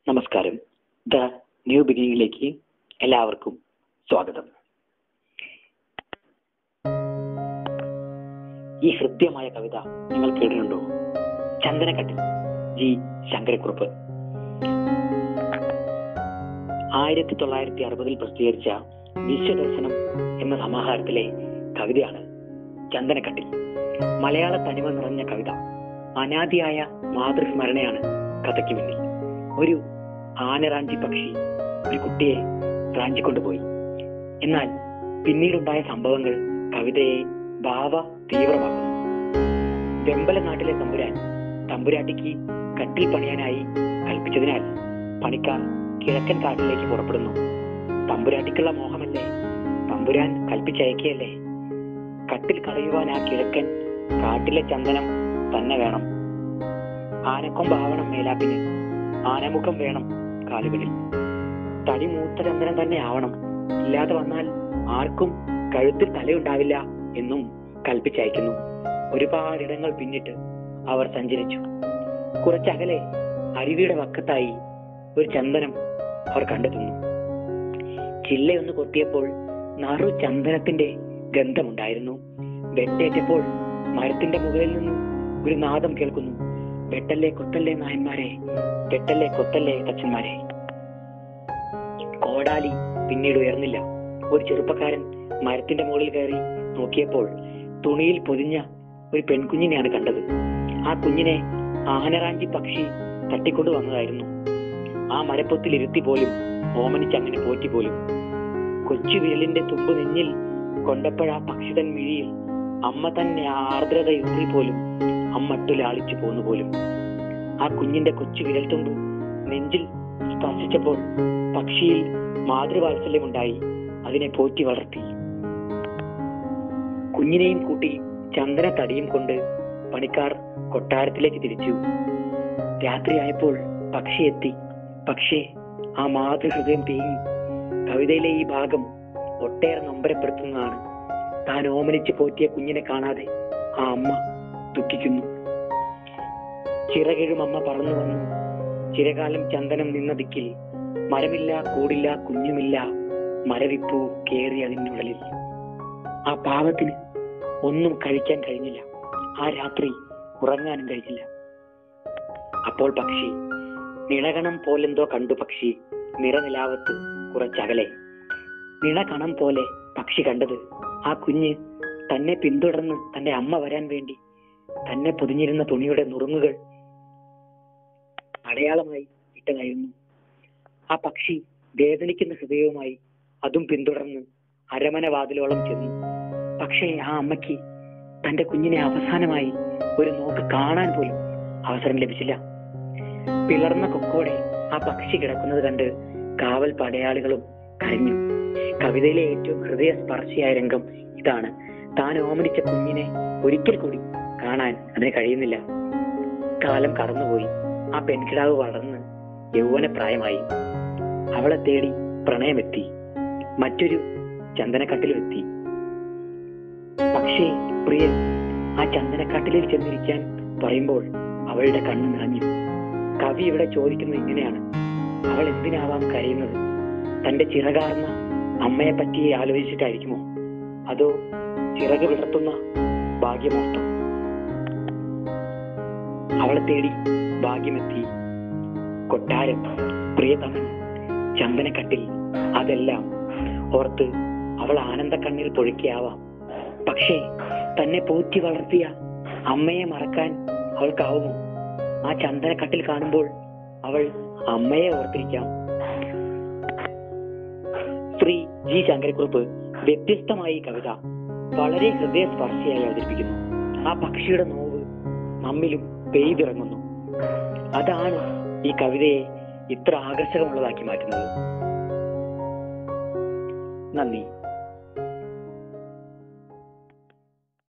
നമസ്കാരം the new ബിഗിനിങ്ങിലേക്ക് എല്ലാവർക്കും സ്വാഗതം ഈ ഹൃദ്യമായ കവിത നിങ്ങൾ കേട്ടിട്ടുണ്ടോ ചന്ദനക്കട്ടിൽ ജി ശങ്കരക്കുറുപ്പ് ആയിരത്തി തൊള്ളായിരത്തി അറുപതിൽ പ്രസിദ്ധീകരിച്ച വിശ്വദർശനം എന്ന സമാഹാരത്തിലെ കവിതയാണ് ചന്ദനക്കട്ടിൽ മലയാള തനിമ നിറഞ്ഞ കവിത അനാദിയായ മാതൃസ്മരണയാണ് കഥയ്ക്ക് പിന്നിൽ ഒരു ആനറാഞ്ചി പക്ഷി ഒരു കുട്ടിയെ റാഞ്ചിക്കൊണ്ടുപോയി എന്നാൽ പിന്നീടുണ്ടായ സംഭവങ്ങൾ കവിതയെ ഭാവ തീവ്രമാക്കുന്നു വെമ്പല നാട്ടിലെ തമ്പുരാൻ തമ്പുരാട്ടിക്ക് കട്ടിൽ പണിയാനായി കൽപ്പിച്ചതിനാൽ പണിക്കാർ കിഴക്കൻ കാട്ടിലേക്ക് പുറപ്പെടുന്നു തമ്പുരാട്ടിക്കുള്ള മോഹമല്ലേ തമ്പുരാൻ കൽപ്പിച്ചയക്കുകയല്ലേ കട്ടിൽ കളയുവാൻ ആ കിഴക്കൻ കാട്ടിലെ ചന്ദനം തന്നെ വേണം ആനക്കൊമ്പാവണം മേലാപ്പിന് ആനമുഖം വേണം കാലുകളിൽ തടി മൂത്ത ചന്ദനം തന്നെ ആവണം ഇല്ലാതെ വന്നാൽ ആർക്കും കഴുത്തിൽ തലയുണ്ടാവില്ല എന്നും കൽപ്പിച്ചയക്കുന്നു ഒരുപാടിടങ്ങൾ പിന്നിട്ട് അവർ സഞ്ചരിച്ചു കുറച്ചകലെ അരുവിയുടെ വക്കത്തായി ഒരു ചന്ദനം അവർ കണ്ടെത്തുന്നു ചില്ലയൊന്ന് കൊത്തിയപ്പോൾ നറു ചന്ദനത്തിന്റെ ഗന്ധമുണ്ടായിരുന്നു വെട്ടേറ്റപ്പോൾ മരത്തിന്റെ മുകളിൽ നിന്നും ഒരു നാദം കേൾക്കുന്നു വെട്ടല്ലേ കൊത്തല്ലേ നായന്മാരെ വെട്ടല്ലേ കൊത്തല്ലേ തച്ചന്മാരെ കോടാലി പിന്നീട് ഉയർന്നില്ല ഒരു ചെറുപ്പക്കാരൻ മരത്തിന്റെ മുകളിൽ കയറി നോക്കിയപ്പോൾ തുണിയിൽ പൊതിഞ്ഞ ഒരു പെൺകുഞ്ഞിനെയാണ് കണ്ടത് ആ കുഞ്ഞിനെ ആനറാഞ്ചി പക്ഷി തട്ടിക്കൊണ്ടു വന്നതായിരുന്നു ആ മരപ്പൊത്തിൽ ഇരുത്തി പോലും ഓമനിച്ച് അങ്ങനെ പോറ്റി പോലും കൊച്ചു വിരലിന്റെ തുമ്പ് നെഞ്ഞിൽ കൊണ്ടപ്പോഴാ പക്ഷിതൻ മിഴിയിൽ അമ്മ തന്നെ ആർദ്രത യൂറി പോലും അമ്മട്ടു ലാളിച്ചു പോന്നു പോലും ആ കുഞ്ഞിന്റെ കൊച്ചു വിരൽത്തുമ്പ് നെഞ്ചിൽ സ്പർശിച്ചപ്പോൾ പക്ഷിയിൽ മാതൃവാത്സല്യമുണ്ടായി അതിനെ പോറ്റി വളർത്തി കുഞ്ഞിനെയും കൂട്ടി ചന്ദന തടിയും കൊണ്ട് പണിക്കാർ കൊട്ടാരത്തിലേക്ക് തിരിച്ചു രാത്രിയായപ്പോൾ പക്ഷി എത്തി പക്ഷേ ആ മാതൃഹൃദയം തേങ്ങി കവിതയിലെ ഈ ഭാഗം ഒട്ടേറെ നൊമ്പരപ്പെടുത്തുന്നതാണ് താൻ ഓമനിച്ച് പോറ്റിയ കുഞ്ഞിനെ കാണാതെ ആ അമ്മ ദുഃഖിക്കുന്നു ചിറകിഴും അമ്മ പറന്നു വന്നു ചിരകാലം ചന്ദനം നിന്ന ദിക്കിൽ മരമില്ല കൂടില്ല കുഞ്ഞുമില്ല മരവിപ്പൂ കേറി അതിനുള്ളിൽ ആ പാവത്തിന് ഒന്നും കഴിക്കാൻ കഴിഞ്ഞില്ല ആ രാത്രി ഉറങ്ങാനും കഴിഞ്ഞില്ല അപ്പോൾ പക്ഷി നിണകണം പോലെന്തോ കണ്ടു പക്ഷി നിറനിലാവത്ത് കുറച്ചകലെ നിണകണം പോലെ പക്ഷി കണ്ടത് ആ കുഞ്ഞ് തന്നെ പിന്തുടർന്ന് തന്റെ അമ്മ വരാൻ വേണ്ടി തന്നെ പൊതിഞ്ഞിരുന്ന തുണിയുടെ നുറുങ്ങുകൾ അടയാളമായി ഇട്ടതായിരുന്നു ആ പക്ഷി വേദനിക്കുന്ന ഹൃദയവുമായി അതും പിന്തുടർന്ന് അരമന വാതിലോളം ചെന്നു പക്ഷേ ആ അമ്മയ്ക്ക് തന്റെ കുഞ്ഞിനെ അവസാനമായി ഒരു നോക്ക് കാണാൻ പോലും അവസരം ലഭിച്ചില്ല പിളർന്ന കൊക്കോടെ ആ പക്ഷി കിടക്കുന്നത് കണ്ട് കാവൽ പടയാളികളും കരഞ്ഞു കവിതയിലെ ഏറ്റവും ഹൃദയസ്പർശിയായ രംഗം ഇതാണ് താൻ ഓമനിച്ച കുഞ്ഞിനെ ഒരിക്കൽ കൂടി കാണാൻ അതിന് കഴിയുന്നില്ല കാലം കടന്നുപോയി ആ പെൺകിടാവ് വളർന്ന് യൗവന പ്രായമായി അവളെ തേടി പ്രണയമെത്തി മറ്റൊരു ചന്ദനക്കട്ടിലെത്തി പക്ഷേ പ്രിയൻ ആ ചന്ദനക്കാട്ടിലിൽ ചെന്നിരിക്കാൻ പറയുമ്പോൾ അവളുടെ കണ്ണ് നിറഞ്ഞു കവി ഇവിടെ ചോദിക്കുന്നത് ഇങ്ങനെയാണ് അവൾ എന്തിനാവാം കരയുന്നത് തന്റെ ചിറകാർന്ന അമ്മയെ പറ്റി ആലോചിച്ചിട്ടായിരിക്കുമോ അതോ ചിറക് വിടർത്തുന്ന ഭാഗ്യമോഷ്ടം അവളെ തേടി ഭാഗ്യമെത്തി കൊട്ടാരം പ്രിയതമൻ ചന്ദനക്കട്ടിൽ അതെല്ലാം ഓർത്ത് അവൾ ആനന്ദ കണ്ണീർ പൊഴുക്കിയാവാം പക്ഷേ തന്നെ പോറ്റി വളർത്തിയ അമ്മയെ മറക്കാൻ അവൾക്കാവുമോ ആ ചന്ദനക്കട്ടിൽ കാണുമ്പോൾ അവൾ അമ്മയെ ഓർത്തിരിക്കാം ശ്രീ ജി ശങ്കരക്കുറുപ്പ് വ്യത്യസ്തമായി ഈ കവിത വളരെ ഹൃദയസ്പർശിയായി അവതരിപ്പിക്കുന്നു ആ പക്ഷിയുടെ നോവ് നമ്മിലും പെയ്തിറങ്ങുന്നു അതാണ് ഈ കവിതയെ ഇത്ര ആകർഷകമുള്ളതാക്കി മാറ്റുന്നത് നന്ദി